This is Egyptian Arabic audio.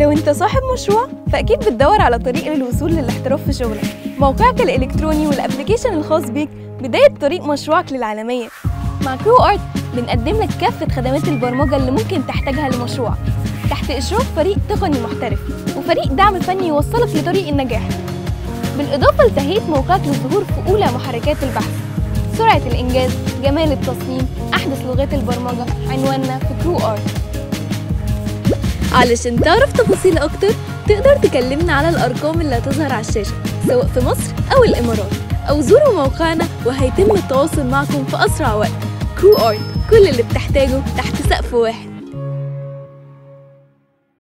لو انت صاحب مشروع فأكيد بتدور على طريق للوصول للاحتراف في شغلك موقعك الإلكتروني والأبليكيشن الخاص بيك بداية طريق مشروعك للعالمية مع كرو آرت بنقدم لك كافة خدمات البرمجة اللي ممكن تحتاجها لمشروعك تحت إشراف فريق تقني محترف وفريق دعم فني يوصلك لطريق النجاح بالإضافة لتهيئة موقعك للظهور في أولى محركات البحث سرعة الإنجاز جمال التصميم أحدث لغات البرمجة عنواننا في كرو آرت علشان تعرف تفاصيل أكتر تقدر تكلمنا على الأرقام اللي هتظهر على الشاشة سواء في مصر أو الإمارات أو زوروا موقعنا وهيتم التواصل معكم في أسرع وقت كرو آرت كل اللي بتحتاجه تحت سقف واحد